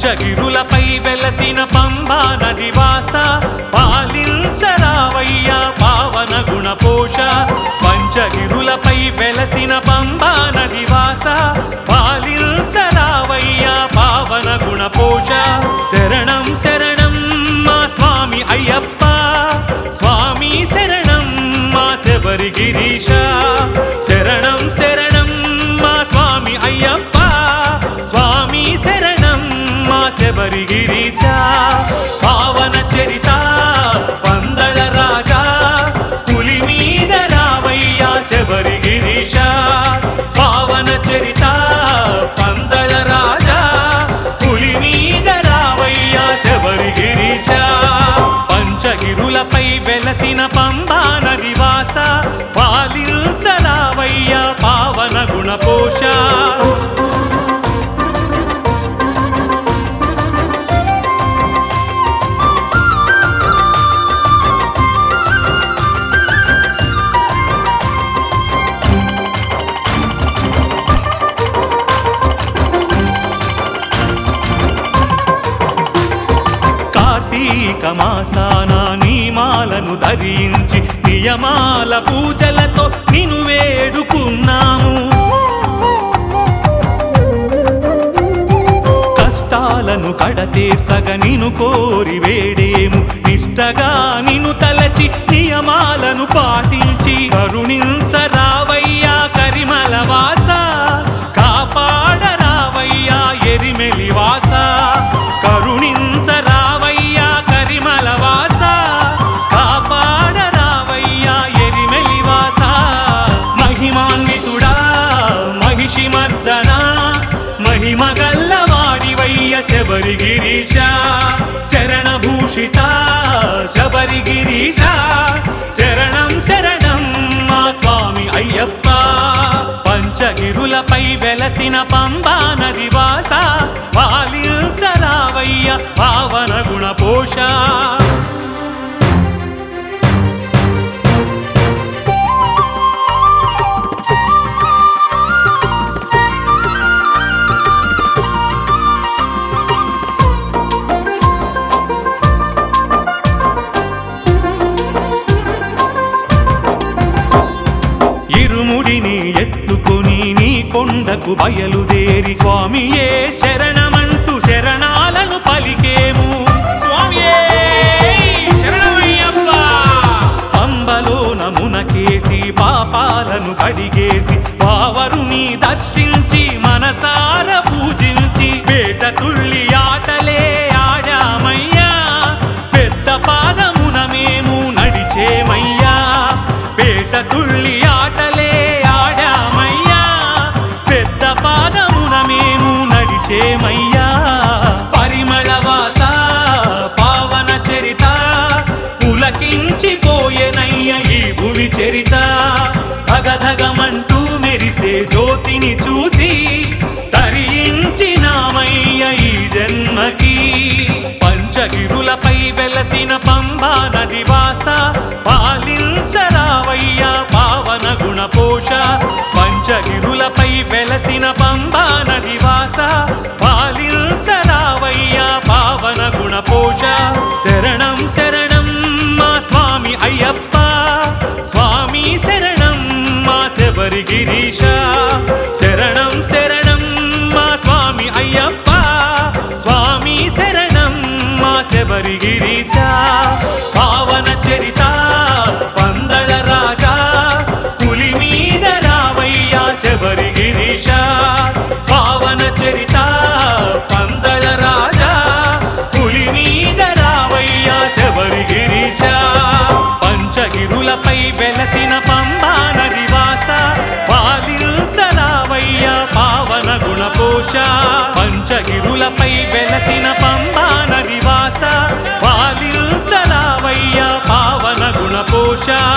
పంచగిరులపై వెలసిన పంబా నది వాస పాలించరావయ్యా పావన గుణపోష పంచగిరులపై వెలసిన పంబా నది వాస పాలించరావయ్యా పావన గుణపోష శరణం శరణం మా స్వామి అయ్యప్ప స్వామి శరణం మా శబరి గిరీశ శరణం శరణం మా స్వామి అయ్యప్ప స్వామి శరణం మా శబరి గిరీశ పావన చరిత పందళ రాజా పులి మీద రావయ్యా శబరి గిరీశ పావన చరిత పందళ రాజా పులి మీద రావయ్యా శబరి గిరీశ పంచగిరులపై వెలసిన పంబా నది వాస పాలించరావయ్యా పావన గుణపోష కార్తీక మాసాన నీమాలను ధరించి నియమాల పూజలతో నిను వేడుకున్నాము కష్టాలను కడతీర్చగ నిను కోరి వేడేము నిష్టగా నిను తలచి నియమాలను పాటించి కరుణించరావయ్యా కరిమల వాస కాపాడరావయ్యా ఎరిమెలి వాస కరుణించరావయ్యా కరిమల వాస కాపాడరావయ్యా ఎరిమెలి వాస మహిమాన్వితుడా మహిషి మర్దన మహిమ గల్లవాడివయ్య శబరి గిరీశ శరణభూషిత శబరి గిరీశ శరణం శరణం మా స్వామి అయ్యప్ప పంచగిరులపై వెలసిన పంబా నది వాస పాలించరావయ్య పావన గుణపోష ఇరుముడిని ఎత్తుకొని నీ కొండకు బయలుదేరి స్వామియే శరణమంటూ శరణాలను పలికేము స్వామియే శరణమయ్యప్ప పంబలో నమునకేసి పాపాలను కడిగేసి వావరుని దర్శించి మనసార పూజించి వేట తుళ్ళి ఆటలే ఆడామయ్యా పెద్ద పాదమున మేము నడిచేమయ్యా పేట తుళ్ళి ఆటలే ఆడామయ్యా పెద్ద పాదమున మేము నడిచేమయ్యా పరిమళ వాస పావన చరిత పులకించిపోయేనయ్య ఈ భువి చరిత ధగధగమంటూ మెరిసే జ్యోతిని చూసి తరించినామయ్య ఈ జన్మకి పంచగిరులపై వెలసిన పంబా నది వాస పాలించరావయ్యా పావన గుణపోష పంచగిరులపై వెలసిన పంబా నది వాస పాలించరావయ్యా పావన గుణపోష శరణం శరణం మా స్వామి అయ్యప్ప స్వామి శరణం మా శబరి గిరీశ శరణం శరణం మా స్వామి అయ్యప్ప స్వామి శరణం మా శబరి గిరీశ పావన చరిత పందళ రాజా పులి మీద రావయ్యా శబరి గిరీశ పావన చరిత పందళ రాజా పులి మీద రావయ్యా శబరి గిరీశ పంచగిరులపై వెలసిన పంబా నది వాస పాలించరావయ్యా పావన గుణపోష పంచగిరులపై వెలసిన పంబా నది వాస పాలించరావయ్యా పావన గుణపోష